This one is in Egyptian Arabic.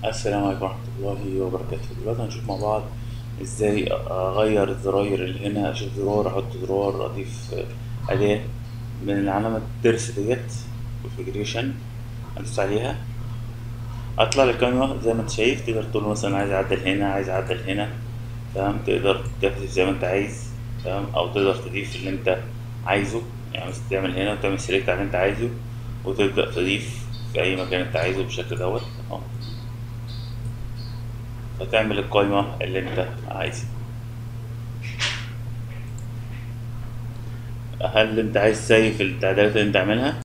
السلام عليكم ورحمة الله وبركاته دلوقتي هنشوف مع بعض ازاي اغير الزراير اللي هنا اشيل زرار احط زرار اضيف اداة من علامة الترس ديت configuration ادوس عليها اطلع القائمة زي ما انت شايف تقدر تقول مثلا عايز اعدل هنا عايز اعدل هنا تمام تقدر تحذف زي ما انت عايز تمام او تقدر تضيف اللي انت عايزه يعني مثلا تعمل هنا وتعمل سيلكت على اللي انت عايزه وتبدأ تضيف في اي مكان انت عايزه بالشكل دوت اهو فتعمل القائمة اللي انت عايزها هل انت عايز تسيف التعديلات اللي انت عاملها